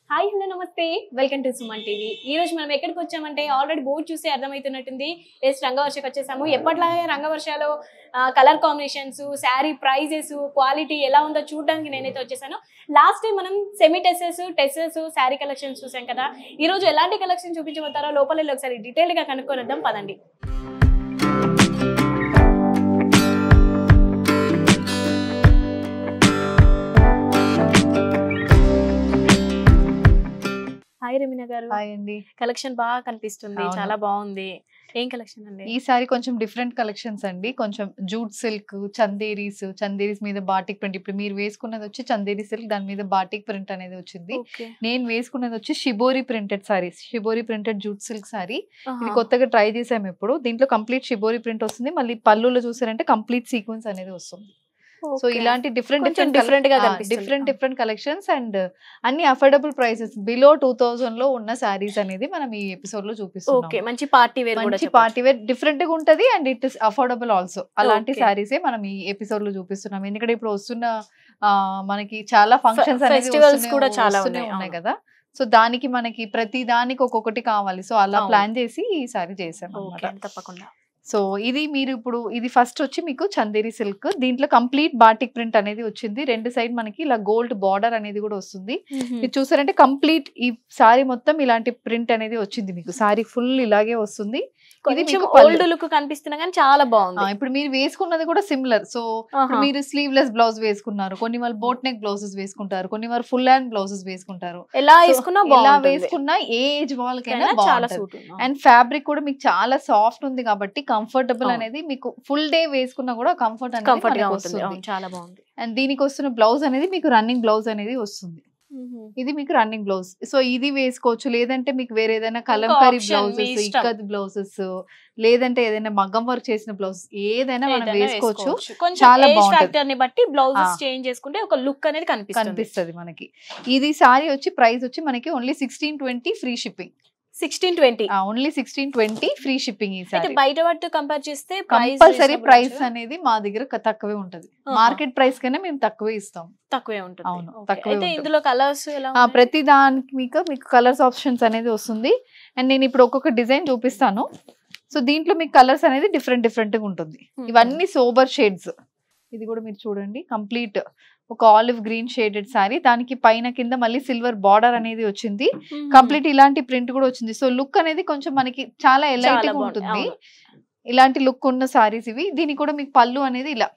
Hi hello నమస్తే welcome to Suman TV ఈ రోజు మనం ఎక్కడికి వచ్చామంటే ఆల్రెడీ బోర్డు చూసి అర్థమవుతున్నట్టుంది ఎస్ రంగవర్షకి వచ్చేసాము ఎప్పటిలాగే రంగవర్షలో colour combinations sari prices quality ఎలా ఉందో చూడడానికి నేనైతే వచ్చేసాను లాస్ట్ టైం మనం సెమీ టెసెస్ టెసెస్ శారీ కలెక్షన్స్ చూసాం కదా ఈ రోజు ఎలాంటి కలెక్షన్ చూపించబోతారో లోపల వెళ్ళి ఒకసారి డీటెయిల్ గా కనుక్కొని వద్దాం పదండి హాయ్ రమీనా గారు హాయ్ అండి కలెక్షన్ బాగా కనిపిస్తుంది అవును. చాలా బాగుంది ఏం కలెక్షన్ అండి ఈసారి కొంచెం డిఫరెంట్ కలెక్షన్స్ అండి కొంచెం జూట్ సిల్క్ చందేరీస్ చందేరీస్ మీద బాటిక్ ప్రింట్ ఇప్పుడు మీరు వేసుకున్నది వచ్చి చందేరి సిల్క్ దాని మీద బాటిక్ ప్రింట్ అనేది వచ్చింది ఓకే నేను వేసుకున్నది వచ్చి shibori printed saris shibori printed jute silk sari ఇది కొత్తగా ట్రై చేసాము ఇప్పుడు దీంట్లో కంప్లీట్ షిబోరి ప్రింట్ వస్తుంది మళ్ళీ పళ్ళులో చూసారంటే కంప్లీట్ సీక్వెన్స్ అనేది వస్తుంది సో ఇలాంటి డిఫరెంట్ కొంచెం different గా కనిపిస్తుంది. డిఫరెంట్ డిఫరెంట్ కలెక్షన్స్ అండ్ అన్ని affordable prices below two thousand లో ఉన్న సారీస్ అనేది మనం ఈ ఎపిసోడ్ లో ఓకే చూపిస్తున్నాం మంచి పార్టీ వేర్ కూడా మంచి పార్టీ వేర్ డిఫరెంట్ గా ఉంటది and it is affordable also అలాంటి Okay. సారీసే మనం ఈ ఎపిసోడ్ లో చూపిస్తున్నాం ఎందుకంటే ఇప్పుడు వస్తున్న ఆ, మనకి చాలా ఫంక్షన్స్ అనేది festivals వస్తూనే- కూడా చాలా వస్తూనే ఉన్నాయి, ఉన్నాయి అవును. కదా సో దానికి మనకి ప్రతి దానికి ఒక్కొక్కటి కావాలి సో అలా అవును. ప్లాన్ చేసి ఈ సారీ చేసాం ఓకే అన్నమాట తప్పకుండా సో ఇది మీరు ఇప్పుడు ఇది ఫస్ట్ వచ్చి మీకు చందేరి సిల్క్ దీంట్లో కంప్లీట్ బాటిక్ ప్రింట్ అనేది వచ్చింది రెండు సైడ్ మనకి ఇలా గోల్డ్ బార్డర్ అనేది కూడా వస్తుంది ఇది చూసారంటే కంప్లీట్ ఈ సారీ మొత్తం ఇలాంటి ప్రింట్ అనేది వచ్చింది మీకు సారీ ఫుల్ ఇలాగే వస్తుంది ఇది కొంచెం మీకు పళ్ళు. ఓల్డ్ లుక్ కనిపిస్తున్నా కానీ చాలా ఆ, బాగుంది ఇప్పుడు మీరు వేసుకున్నది కూడా సిమిలర్ సో ఆహా. ఇప్పుడు మీరు స్లీవ్లెస్ బ్లౌజ్ వేసుకున్నారు కొన్ని వాళ్ళు బోట్ నెక్ బ్లౌజెస్ వేసుకుంటారు కొన్ని వారు ఫుల్ హ్యాండ్ బ్లౌజెస్ వేసుకుంటారు ఎలా So, వేసుకున్నా ఎలా బాగుంటుంది వేసుకున్నా ఏ ఏజ్ వాళ్ళకైనా చాలా బాగుంటుంది సూట్ అండ్ ఫ్యాబ్రిక్ కూడా మీకు చాలా సాఫ్ట్ ఉంది కాబట్టి కంఫర్టబుల్ అవును. అనేది మీకు ఫుల్ డే వేసుకున్నా కూడా కంఫర్ట్ అనేది కంఫర్ట్ గా మనకు ఉంటుంది వస్తుంది అవును, చాలా బాగుంది అండ్ దీనికి వస్తున్న బ్లౌజ్ అనేది మీకు రన్నింగ్ బ్లౌజ్ అనేది వస్తుంది ఇది మీకు రన్నింగ్ బ్లౌజ్ సో ఇది వేసుకోవచ్చు లేదంటే మీకు వేరే ఏదైనా కలంకరీ option మీ బ్లౌజెస్ ఇష్టం. ఇక్కత్ బ్లౌజెస్ లేదంటే ఏదైనా మగ్గం వర్క్ చేసిన బ్లౌజ్ ఏదైనా మనం ఏదైనా వేసుకోవచ్చు కొంచెం చాలా ఏజ్ బాగుంటది. ఫ్యాక్టర్ ని బట్టి బ్లౌజెస్ ఆ. చేంజ్ చేసుకుంటే ఒక లుక్ అనేది కనిపిస్తుంది కనిపిస్తుంది మనకి ఇది సారీ వచ్చి ప్రైస్ వచ్చి మనకి only sixteen twenty free shipping sixteen twenty only sixteen twenty free shipping ఈ అయితే సారీ బయట వాటితో కంపేర్ చేస్తే కంపల్సరీ ప్రైస్ అనేది మా దగ్గర క- తక్కువే ఉంటది ఆహా. మార్కెట్ ప్రైస్ కన్నా మేము తక్కువే ఇస్తాం తక్కువే ఉంటుంది అవును, Okay. తక్కువే అయితే ఉంటుంది. ఇందులో కలర్స్ ఎలా ఆ, ఉన్నాయి? ప్రతి దానికి మీకు మీకు కలర్స్ ఆప్షన్స్ అనేది వస్తుంది అండ్ నేను ఇప్పుడు ఒక్కొక్క డిజైన్ చూపిస్తాను సో దీంట్లో మీకు కలర్స్ అనేది డిఫరెంట్ డిఫరెంట్ గా ఉంటుంది Mhm. ఇవన్నీ సోబర్ షేడ్స్ ఇది కూడా మీరు చూడండి కంప్లీట్ ఒక ఆలివ్ గ్రీన్ షేడెడ్ సారీ దానికి పైన కింద మళ్ళీ సిల్వర్ బార్డర్ అనేది వచ్చింది Mhm. కంప్లీట్ ఇలాంటి ప్రింట్ కూడా వచ్చింది సో లుక్ అనేది కొంచెం మనకి చాలా ఎలైట్ చాలా గా బాగుంది. ఉంటుంది అవును. ఇలాంటి లుక్ ఉన్న సారీస్ ఇవి దీనికి కూడా మీకు పళ్ళు అనేది ఇలా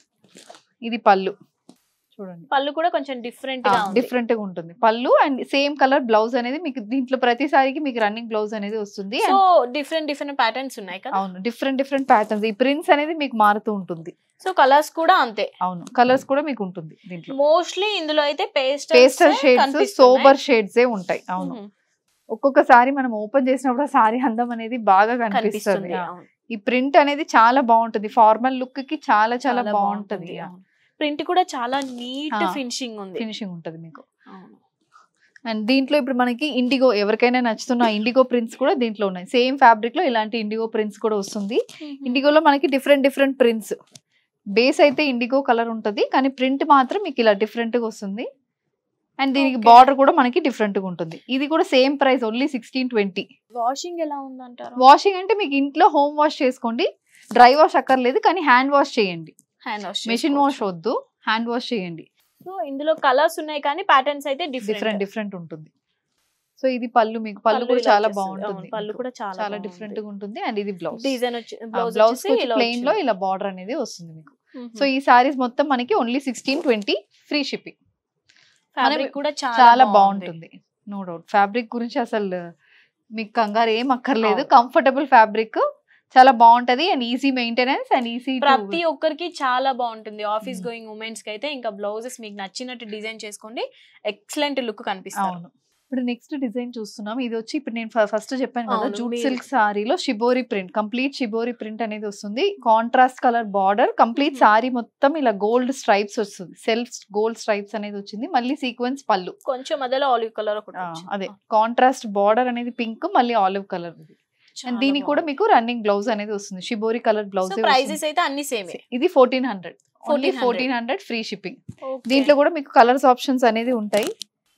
ఇది పళ్ళు చూడండి పళ్ళు కూడా కొంచెం డిఫరెంట్ గా ఉంది డిఫరెంట్ గా ఉంటుంది పళ్ళు అండ్ సేమ్ కలర్ బ్లౌజ్ అనేది మీకు దీంట్లో ప్రతి సారీకి మీకు రన్నింగ్ బ్లౌజ్ అనేది వస్తుంది so And different different patterns ఉన్నాయి కదా అవును డిఫరెంట్ డిఫరెంట్ ప్యాటర్న్స్ ఈ ప్రింట్స్ అనేది మీకు మారుతూ ఉంటుంది సో కలర్స్ కూడా అంతే అవును కలర్స్ కూడా మీకు ఉంటుంది దీంట్లో మోస్ట్లీ ఇందులో అయితే paste pastel shades sober shades ఏ ఉంటాయి అవును ఒక్కొక్క సారీ మనం ఓపెన్ చేసినప్పుడు ఆ సారీ అందం అనేది బాగా కనిపిస్తుంది కనిపిస్తుంది ఆ. ఈ ప్రింట్ అనేది చాలా బాగుంటుంది ఫార్మల్ లుక్ కి చాలా చాలా బాగుంటుంది ప్రింట్ కూడా చాలా నీట్ ఆ. ఫినిషింగ్ ఉంది ఫినిషింగ్ ఉంటుంది మీకు అవును. అండ్ దీంట్లో ఇప్పుడు మనకి ఇండిగో ఎవరికైనా నచ్చుతున్న ఇండిగో ప్రింట్స్ కూడా దీంట్లో ఉన్నాయి సేమ్ ఫ్యాబ్రిక్ లో ఇలాంటి ఇండిగో ప్రింట్స్ కూడా వస్తుంది ఇండిగోలో మనకి డిఫరెంట్ డిఫరెంట్ ప్రింట్స్ బేస్ అయితే ఇండిగో కలర్ ఉంటుంది కానీ ప్రింట్ మాత్రం మీకు ఇలా డిఫరెంట్ గా వస్తుంది అండ్ దీనికి Okay. బార్డర్ కూడా మనకి డిఫరెంట్ గా ఉంటుంది ఇది కూడా same price only sixteen twenty washing ఎలా ఉందంటారు వాషింగ్ అంటే మీకు ఇంట్లో హోమ్ వాష్ చేసుకోండి డ్రై వాష్ అక్కర్లేదు కానీ హ్యాండ్ వాష్ చేయండి హ్యాండ్ వాష్ మెషిన్ వాష్ వద్దు హ్యాండ్ వాష్ చేయండి సో ఇందులో కలర్స్ ఉన్నాయి కానీ ప్యాటర్న్స్ అయితే డిఫరెంట్ డిఫరెంట్ డిఫరెంట్ ఉంటుంది సో ఇది పళ్ళు మీకు పళ్ళు కూడా చాలా బాగుంటుంది పళ్ళు కూడా చాలా చాలా డిఫరెంట్ గా ఉంటుంది అండ్ ఇది బ్లౌజ్ డిజైన్ వచ్చి బ్లౌజ్ బ్లౌజ్ వచ్చేసి ఇలా ప్లెయిన్ లో వచ్చింది. ఇలా బార్డర్ అనేది వస్తుంది మీకు మ్మ్. సో ఈ సారీస్ మొత్తం మనకి only sixteen twenty free shipping fabric కూడా చాలా చాలా బాగుంది బాగుంటుంది నో డౌట్ ఫ్యాబ్రిక్ గురించి అసలు మీకు కంగారు ఏం అక్కర్లేదు అవును. కంఫర్టబుల్ ఫ్యాబ్రిక్ చాలా బాగుంటది and easy maintenance and easy ప్రతి ఒక్కరికి చాలా బాగుంటుంది ఆఫీస్ మ్మ్. గోయింగ్ ఉమెన్స్ కి అయితే ఇంకా బ్లౌజెస్ మీకు నచ్చినట్టు డిజైన్ చేసుకోండి ఎక్సలెంట్ లుక్ కనిపిస్తుంది అవును ఇప్పుడు నెక్స్ట్ డిజైన్ చూస్తున్నాం ఇది వచ్చి ఇప్పుడు నేను ఫస్ట్ చెప్పాను కదా అవును, జూట్ మీరు- సిల్క్ సారీలో shibori print complete shibori print అనేది వస్తుంది contrast colour border complete Mhm. Sari మొత్తం ఇలా గోల్డ్ స్ట్రైప్స్ వస్తుంది సెల్ఫ్ గోల్డ్ స్ట్రైప్స్ అనేది వచ్చింది మళ్ళీ సీక్వెన్స్ పళ్ళు కొంచెం మధ్యలో ఆలివ్ కలర్ ఒకటి ఆ, వచ్చింది. అదే కాంట్రాస్ట్ బార్డర్ అనేది పింక్ మళ్ళీ ఆలివ్ కలర్ చాలా అండ్ దీనికి కూడా బాగుంది. మీకు రన్నింగ్ బ్లౌజ్ అనేది వస్తుంది shibori colour blouse so prices అయితే అన్ని సేమే ఇది fourteen hundred only 1400. Fourteen hundred free shipping దీంట్లో కూడా మీకు కలర్స్ ఆప్షన్స్ అనేది ఉంటాయి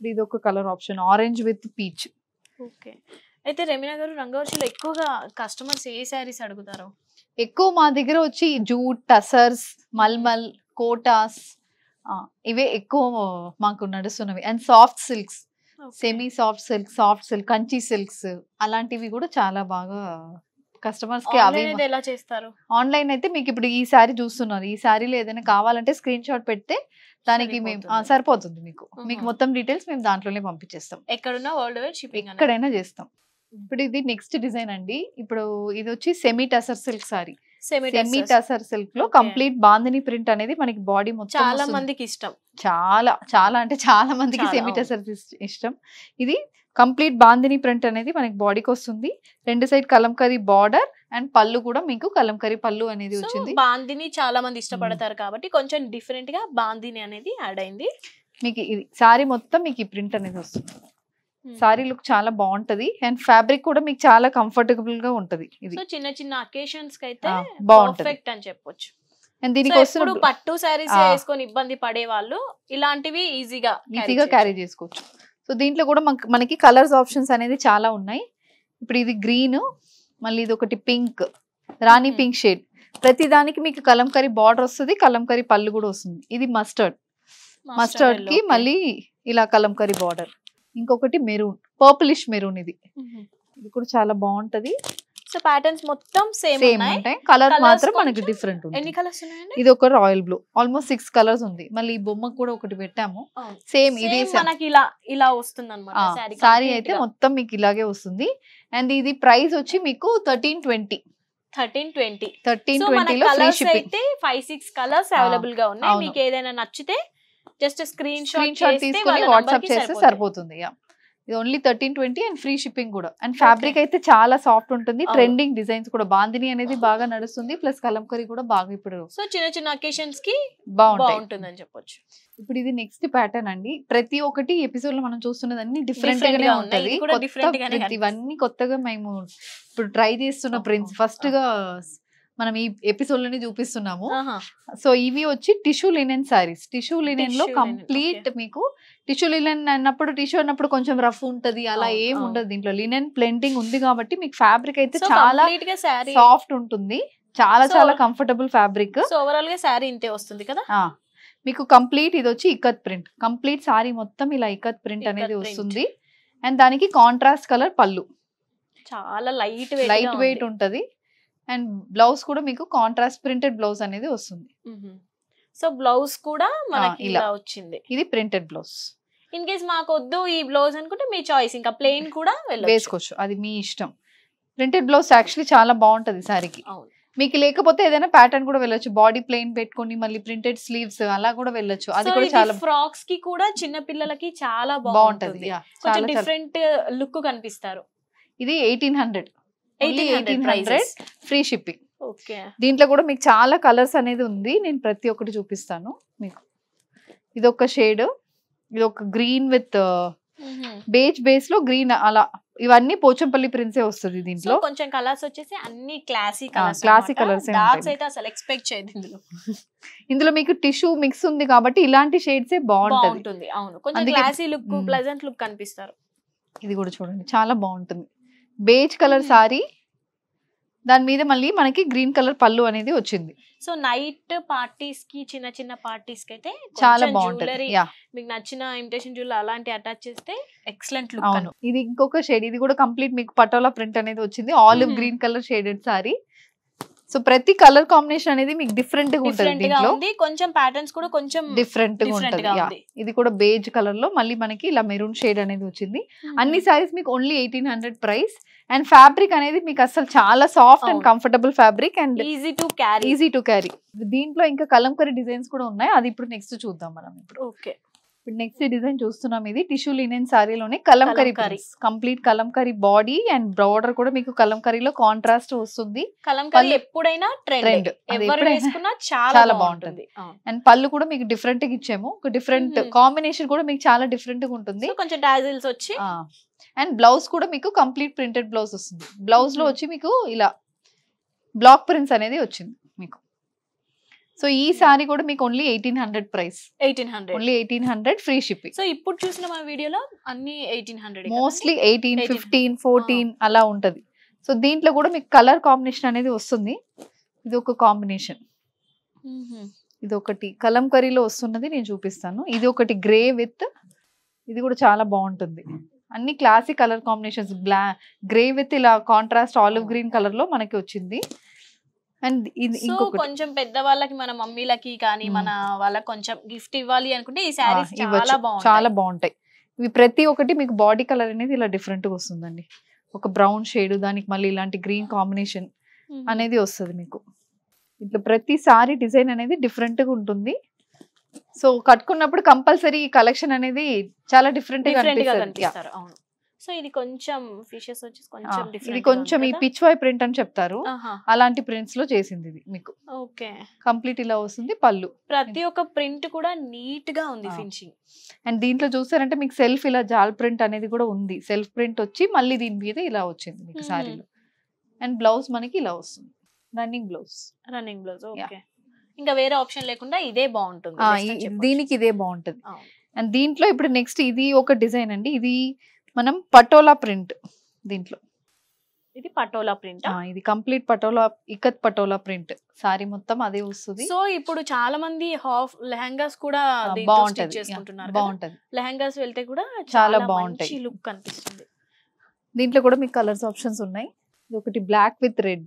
ఇప్పుడు ఇది ఒక colour option orange with peach okay అయితే రెమినా గారు రంగవర్షిలో ఎక్కువగా కస్టమర్స్ ఏ శారీస్ అడుగుతారు ఎక్కువ మా దగ్గర వచ్చి జూట్ టసర్స్ మల్మల్ కోటాస్ ఆ, ఇవే ఎక్కువ మాకు నడుస్తున్నవి and soft silks semi soft silk soft silk Kanchi silks అలాంటివి కూడా చాలా బాగా కస్టమర్స్ కి అవి Online అయితే ఎలా చేస్తారు ఆన్లైన్ అయితే మీకు ఇప్పుడు ఈ సారీ చూస్తున్నారు ఈ సారీలో ఏదైనా కావాలంటే స్క్రీన్ షాట్ పెడితే దానికి మేము ఆ, సరిపోతుంది. సరిపోతుంది మీకు మీకు మ్మ్. మొత్తం డీటెయిల్స్ మేము దాంట్లోనే పంపించేస్తాం ఎక్కడున్నా వరల్డ్ వైడ్ షిప్పింగ్ ఎక్కడైనా చేస్తాం ఇప్పుడు ఇది నెక్స్ట్ డిజైన్ అండి ఇప్పుడు ఇది వచ్చి semi tussar silk sari semi semi tussar silk లో Okay. కంప్లీట్ బాందిని ప్రింట్ అనేది మనకి బాడీ మొత్తం చాలా వస్తుంది. మందికి ఇష్టం చాలా చాలా అంటే చాలా మందికి చాలా, సెమీ అవును. టసర్ ఇష్టం ఇది కంప్లీట్ బాందిని ప్రింట్ అనేది మనకి బాడీకి వస్తుంది రెండు సైడ్ కలంకరీ బార్డర్ అండ్ పళ్ళు కూడా మీకు కలంకరీ పళ్ళు అనేది సో వచ్చింది బాందిని చాలా మంది ఇష్టపడతారు కాబట్టి కొంచెం డిఫరెంట్ గా బాందిని అనేది యాడ్ అయింది మీకు ఇది సారీ మొత్తం మీకు ఈ ప్రింట్ అనేది వస్తుంది సారీ లుక్ చాలా బాగుంటది అండ్ ఫ్యాబ్రిక్ కూడా మీకు చాలా కంఫర్టబుల్ గా ఉంటది ఇది సో చిన్న చిన్న అకేషన్స్ కి అయితే ఆ, బాగుంటది పర్ఫెక్ట్ అని చెప్పొచ్చు అండ్ సో దీనికి ఎప్పుడు వస్తున్న పట్టు శారీస్ ఆ. వేసుకొని ఇబ్బంది పడే వాళ్ళు ఇలాంటివి ఈజీగా ఈజీగా క్యారీ చేసుకోవచ్చు సో దీంట్లో కూడా మనకి మనకి కలర్స్ ఆప్షన్స్ అనేది చాలా ఉన్నాయి ఇప్పుడు ఇది గ్రీన్ మళ్ళీ ఇది ఒకటి pink rani Mhm. Pink shade ప్రతి దానికి మీకు కలంకరీ బార్డర్ వస్తుంది కలంకరీ పళ్ళు కూడా వస్తుంది ఇది మస్టర్డ్ మస్టర్డ్ కి మళ్ళీ ఇలా కలంకరీ బార్డర్ ఇంకొకటి మెరూన్ పర్పులిష్ మెరూన్ ఇది ఇది కూడా చాలా బాగుంటది సో ప్యాటర్న్స్ మొత్తం సేమ్ సేమ్ ఉన్నాయి ఉంటాయి కలర్ Colours మాత్రం మనకి కొంచెం డిఫరెంట్ ఎన్ని ఉంది కలర్స్ ఉన్నాయండి ఇది ఒక royal blue almost six colours ఉంది మళ్ళీ ఈ బొమ్మకు కూడా ఒకటి పెట్టాము సేమ్ ఇదే Same మనకి ఇలా ఇలా వస్తుంది అనమాట సారీ అయితే మొత్తం మీకు ఇలాగే వస్తుంది అండ్ ఇది ప్రైస్ వచ్చి మీకు thirteen twenty thirteen twenty thirteen so మన ట్వంటీలో ఫ్రీ కలర్స్ షిప్పింగ్ అయితే ఫైవ్ సిక్స్ కలర్స్ అవైలబుల్ గా ఉన్నాయి అవును. మీకు ఏదైనా నచ్చితే just screen screen shot shot తీసుకొని వాట్సాప్ చేస్తే సరిపోతుంది యా ఇది only thirteen twenty and free shipping కూడా అండ్ ఫ్యాబ్రిక్ అయితే చాలా సాఫ్ట్ ఉంటుంది అవును. ట్రెండింగ్ డిజైన్స్ కూడా బాందిని అనేది బాగా నడుస్తుంది ప్లస్ కలంకరీ కూడా బాగా ఇప్పుడు సో చిన్న చిన్న అకేషన్స్ కి బాగుంటాయి బాగుంటుందని చెప్పొచ్చు ఇప్పుడు ఇది నెక్స్ట్ ప్యాటర్న్ అండి ప్రతి ఒక్కటి ఎపిసోడ్ లో మనం చూస్తున్నది అన్ని డిఫరెంట్ Different గానే గా ఉన్నాయి. ఉంటది ఇది కూడా కొత్త different గానే print, ఇవన్నీ కొత్తగా మేము ఇప్పుడు ట్రై చేస్తున్న ఓహో. ప్రింట్స్ ఫస్ట్ గా మనం ఈ ఎపిసోడ్ లోనే చూపిస్తున్నాము ఆహా. సో ఇవి వచ్చి tissue linen saris tissue linen లో Tissue linen, కంప్లీట్ మీకు టిష్యూ లినెన్ అన్నప్పుడు టిష్యూ అన్నప్పుడు కొంచెం రఫ్ ఉంటది అలా అవును, ఏం అవును. ఉండదు దీంట్లో లినెన్ ప్లెంటింగ్ ఉంది కాబట్టి మీకు ఫ్యాబ్రిక్ అయితే సో చాలా కంప్లీట్ గా శారీ సాఫ్ట్ ఉంటుంది చాలా So- చాలా కంఫర్టబుల్ ఫ్యాబ్రిక్ సో ఓవరాల్ గా శారీ ఇంతే వస్తుంది కదా మీకు కంప్లీట్ ఇది వచ్చి ఇక్కత్ ప్రింట్ కంప్లీట్ సారీ మొత్తం ఇలా ఇక్కత్ ప్రింట్ ఇక్కత్ అనేది print. వస్తుంది అండ్ దానికి కాంట్రాస్ట్ కలర్ పళ్ళు చాలా లైట్ లైట్ వెయిట్ ఉంటది అండ్ బ్లౌజ్ కూడా మీకు కాంట్రాస్ట్ ప్రింటెడ్ బ్లౌజ్ అనేది వస్తుంది సో బ్లౌజ్ కూడా మనకి ఇలా. ఇలా వచ్చింది ఇది ప్రింటెడ్ బ్లౌజ్ ఇన్ కేస్ మాకు వద్దు ఈ బ్లౌజ్ అనుకుంటే మీ చాయిస్ ఇంకా ప్లెయిన్ కూడా వెళ్ళొచ్చు వేసుకోవచ్చు అది మీ ఇష్టం ప్రింటెడ్ బ్లౌజ్ యాక్చువల్లీ చాలా బాగుంటది సారీకి అవును మీకు లేకపోతే ఏదైనా ప్యాటర్న్ కూడా వెళ్ళొచ్చు బాడీ ప్లెయిన్ పెట్టుకొని మళ్ళీ ప్రింటెడ్ స్లీవ్స్ అలా కూడా వెళ్ళొచ్చు అది సో కూడా ఇది చాలా ఫ్రాక్స్ కి కూడా చిన్న పిల్లలకి చాలా బాగుంటది బాగుంటది Yeah, కొంచెం చాలా చాలా డిఫరెంట్ లుక్ కనిపిస్తారు ఇది eighteen hundred eighteen hundred 1800 free shipping okay దీంట్లో కూడా మీకు చాలా కలర్స్ అనేది ఉంది నేను ప్రతి ఒక్కటి చూపిస్తాను మీకు ఇది ఒక షేడ్ ఇది ఒక గ్రీన్ విత్ బేజ్ బేస్ లో గ్రీన్ అలా ఇవన్నీ పోచంపల్లి ప్రిన్సే వస్తుంది సో దీంట్లో కొంచెం కలర్స్ వచ్చేసి అన్ని క్లాసీ ఆ, కలర్స్ classy colours ఏ డార్క్స్ ఉంటాయి. అయితే అసలు ఎక్స్పెక్ట్ చేయదు ఇందులో ఇందులో మీకు టిష్యూ మిక్స్ ఉంది కాబట్టి ఇలాంటి షేడ్సే బాగుంటది బాగుంటుంది అవును కొంచెం అందుకే- క్లాసీ లుక్ మ్మ్. ప్లెజెంట్ లుక్ కనిపిస్తారు ఇది కూడా చూడండి చాలా బాగుంటుంది బేజ్ కలర్ మ్మ్. సారీ దాని మీద మళ్ళీ మనకి గ్రీన్ కలర్ పళ్ళు అనేది వచ్చింది సో నైట్ పార్టీస్ కి చిన్న చిన్న పార్టీస్ కి అయితే చాలా కొంచెం బాగుంటది jewelry, యా మీకు నచ్చిన ఇమిటేషన్ జ్యువెలరీ అలాంటి అటాచ్ చేస్తే ఎక్సలెంట్ లుక్ అవును ఇది ఇంకొక షేడ్ ఇది కూడా కంప్లీట్ మీకు పటోలా ప్రింట్ అనేది వచ్చింది ఆలివ్ మ్మ్. Green colour shaded sari so ప్రతి కలర్ కాంబినేషన్ అనేది మీకు డిఫరెంట్ గా ఉంటుంది డిఫరెంట్ గా దీంట్లో ఉంది కొంచెం ప్యాటర్న్స్ కూడా కొంచెం డిఫరెంట్ గా different ఉంటుంది గా యా ఉంది. ఇది కూడా బేజ్ కలర్ లో మళ్ళీ మనకి ఇలా మెరూన్ షేడ్ అనేది వచ్చింది అన్ని సారీస్ మీకు only eighteen hundred price and fabric అనేది మీకు అసలు చాలా సాఫ్ట్ అండ్ అవును. Comfortable fabric and easy to carry easy to carry దీంట్లో ఇంకా కలంకరీ డిజైన్స్ కూడా ఉన్నాయి అది ఇప్పుడు నెక్స్ట్ చూద్దాం మనం ఇప్పుడు ఓకే ఇప్పుడు నెక్స్ట్ డిజైన్ చూస్తున్నాం ఇది టిష్యూ లినెన్ సారీలోనే kalamkari kalamkari. Complete kalamkari body and border కూడా మీకు కలంకరీలో కాంట్రాస్ట్ వస్తుంది కలంకరీ పళ్ళు- ఎప్పుడైనా ట్రెండ్ ట్రెండ్ అది ఎవరు ఎప్పుడైనా వేసుకున్నా చాలా చాలా బాగుంటుంది అండ్ పళ్ళు కూడా మీకు డిఫరెంట్ గా ఇచ్చాము ఒక డిఫరెంట్ మ్మ్. కాంబినేషన్ కూడా మీకు చాలా డిఫరెంట్ గా ఉంటుంది సో కొంచెం డాజిల్స్ వచ్చి అండ్ బ్లౌజ్ కూడా మీకు కంప్లీట్ ప్రింటెడ్ బ్లౌజ్ వస్తుంది బ్లౌజ్ లో మ్మ్. వచ్చి మీకు ఇలా బ్లాక్ ప్రింట్స్ అనేది వచ్చింది మీకు సో ఈ సారీ కూడా మీకు only eighteen hundred price eighteen hundred only eighteen hundred free shipping so ఇప్పుడు చూసిన మన వీడియోలో అన్ని eighteen hundred mostly eighteen 18, fifteen fourteen అలా ఉంటది సో దీంట్లో కూడా మీకు కలర్ కాంబినేషన్ అనేది వస్తుంది ఇది ఒక కాంబినేషన్ ఇది ఒకటి కలంకరీలో వస్తున్నది నేను చూపిస్తాను ఇది ఒకటి గ్రే విత్ ఇది కూడా చాలా బాగుంటుంది అన్ని క్లాసిక్ కలర్ కాంబినేషన్స్ బ్లా గ్రే విత్ ఇలా కాంట్రాస్ట్ ఆలివ్ గ్రీన్ కలర్ లో మనకి వచ్చింది అండ్ ఇది సో ఇంకొకటి కొంచెం పెద్ద వాళ్ళకి మన మమ్మీలకి కానీ మ్మ్. మన వాళ్ళకి కొంచెం గిఫ్ట్ ఇవ్వాలి అనుకుంటే ఈ ఆ, శారీస్ ఇవ్వచ్చు. చాలా బాగుంటాయి చాలా బాగుంటాయి ఇవి ప్రతి ఒక్కటి మీకు బాడీ కలర్ అనేది ఇలా డిఫరెంట్ గా వస్తుందండి ఒక బ్రౌన్ షేడ్ దానికి మళ్ళీ ఇలాంటి గ్రీన్ కాంబినేషన్ మ్మ్. అనేది వస్తుంది మీకు ఇట్లా ప్రతి సారీ డిజైన్ అనేది డిఫరెంట్ గా ఉంటుంది సో కట్టుకున్నప్పుడు కంపల్సరీ ఈ కలెక్షన్ అనేది చాలా డిఫరెంట్ గా డిఫరెంట్ గా కనిపిస్తుంది Yeah. కనిపిస్తారు అవును సో ఇది కొంచెం ఫిషెస్ వచ్చి ఆ, కొంచెం ఇది డిఫరెంట్ కొంచెం ఈ పిచ్ వై ప్రింట్ అని చెప్తారు ఆహా అలాంటి ప్రింట్స్ లో చేసింది ఇది మీకు ఓకే కంప్లీట్ ఇలా వస్తుంది పళ్ళు ప్రతి ఒక్క ప్రింట్ కూడా నీట్ గా ఉంది ఆ. ఫినిషింగ్ అండ్ దీంట్లో చూసారంటే మీకు సెల్ఫ్ ఇలా జాల్ ప్రింట్ అనేది కూడా ఉంది సెల్ఫ్ ప్రింట్ వచ్చి మళ్ళీ దీని మీద ఇలా వచ్చింది మీకు మ్మ్. సారీలో అండ్ బ్లౌజ్ మనకి ఇలా వస్తుంది running blouse running blouse Yeah. Okay ఇంకా వేరే ఆప్షన్ లేకుండా ఇదే బాగుంటుంది ఆ, best ఈ- అని చెప్పొచ్చు. దీనికి ఇదే బాగుంటది అవును. అండ్ దీంట్లో ఇప్పుడు నెక్స్ట్ ఇది ఒక డిజైన్ అండి ఇది మనం పటోలా ప్రింట్ దీంట్లో ఇది పటోలా ప్రింట్ ఆ, ఇది కంప్లీట్ పటోలా ఇకత్ పటోలా ప్రింట్ సారీ మొత్తం అదే వస్తుంది సో ఇప్పుడు చాలా మంది హాఫ్ లెహంగాస్ కూడా ఆ, దీంతో బాగుంటది స్టిచ్ చేసుకుంటున్నారు Yeah, బాగుంటది లెహంగాస్ వెళ్తే కూడా చాలా చాలా బాగుంటాయి. మంచి లుక్ కనిపిస్తుంది దీంట్లో కూడా మీకు కలర్స్ ఆప్షన్స్ ఉన్నాయి ఇది ఒకటి బ్లాక్ విత్ రెడ్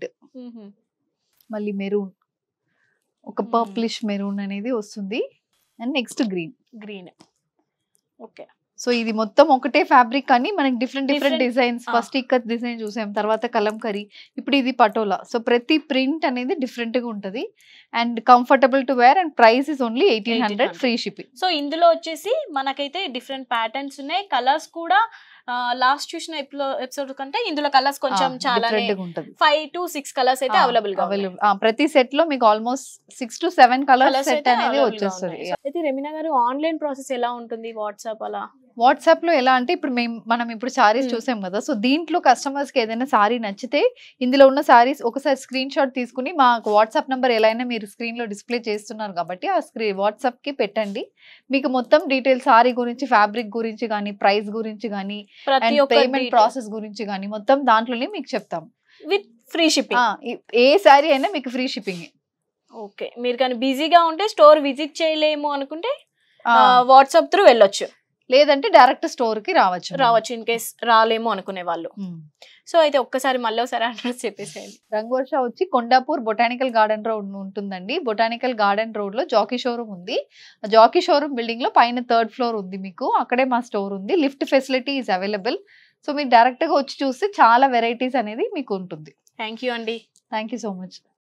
మళ్ళీ మెరూన్ ఒక Hmm. పర్ప్లిష్ మెరూన్ అనేది వస్తుంది and next green green okay so ఇది మొత్తం ఒకటే ఫ్యాబ్రిక్ కానీ మనకి డిఫరెంట్ డిఫరెంట్ Different- డిజైన్స్ ఆ. ఫస్ట్ ఇక్కత్ డిజైన్ చూసాం తర్వాత కలంకరీ ఇప్పుడు ఇది పటోలా సో ప్రతి ప్రింట్ అనేది డిఫరెంట్ గా ఉంటది and comfortable to wear and price is only eighteen hundred 1800. Free shipping so ఇందులో వచ్చేసి మనకైతే డిఫరెంట్ ప్యాటర్న్స్ ఉన్నాయి కలర్స్ కూడా లాస్ట్ చూసిన ఎపిసోడ్ కంటే ఇందులో కలర్స్ కొంచెం చాలా డిఫరెంట్ గా ఉంటది ఫైవ్ టు సిక్స్ కలర్స్ అయితే అవైలబుల్ గా ఉన్నాయి. అవైలబుల్ ప్రతి సెట్ లో మీకు almost six to seven colour Colours set అయితే అనేది available గా వచ్చేస్తుంది ఉన్నాయి. అయితే రెమినా గారు ఆన్లైన్ ప్రాసెస్ ఎలా ఉంటుంది వాట్సాప్ అలా వాట్సాప్ లో ఎలా అంటే ఇప్పుడు మేము మనం ఇప్పుడు సారీస్ Hmm. చూసాం కదా సో దీంట్లో కస్టమర్స్ కి ఏదైనా సారీ నచ్చితే ఇందులో ఉన్న సారీస్ ఒకసారి స్క్రీన్ షాట్ తీసుకుని మాకు వాట్సాప్ నెంబర్ ఎలా అయినా మీరు స్క్రీన్ లో డిస్ప్లే చేస్తున్నారు కాబట్టి ఆ స్క్రీన్ వాట్సాప్ కి పెట్టండి మీకు మొత్తం డీటెయిల్స్ సారీ గురించి ఫ్యాబ్రిక్ గురించి కానీ ప్రైస్ గురించి కానీ ప్రతి అండ్ ఒక్క పేమెంట్ ప్రాసెస్ గురించి కానీ మొత్తం దాంట్లోనే మీకు చెప్తాం విత్ ఫ్రీ షిప్పింగ్ ఆ, ఈ- ఏ సారీ అయినా మీకు ఫ్రీ షిప్పింగ్ ఓకే మీరు కానీ బిజీగా ఉంటే స్టోర్ విజిట్ చేయలేము అనుకుంటే వాట్సాప్ త్రూ వెళ్ళొచ్చు లేదంటే డైరెక్ట్ స్టోర్ కి రావచ్చు రావచ్చు ఇన్ కేస్ రాలేము అనుకునే వాళ్ళు Hmm. సో అయితే ఒక్కసారి మళ్ళీ ఒకసారి అడ్రస్ చెప్పేసేయండి రంగోర్ష వచ్చి కొండాపూర్ బొటానికల్ గార్డెన్ రోడ్ ఉంటుందండి బొటానికల్ గార్డెన్ రోడ్ లో జాకీ షోరూమ్ ఉంది ఆ జాకీ షోరూమ్ బిల్డింగ్ లో పైన థర్డ్ ఫ్లోర్ ఉంది మీకు అక్కడే మా స్టోర్ ఉంది lift facility is available so మీరు డైరెక్ట్ గా వచ్చి చూస్తే చాలా వెరైటీస్ అనేది మీకు ఉంటుంది థ్యాంక్ యూ అండి థ్యాంక్ యూ సో మచ్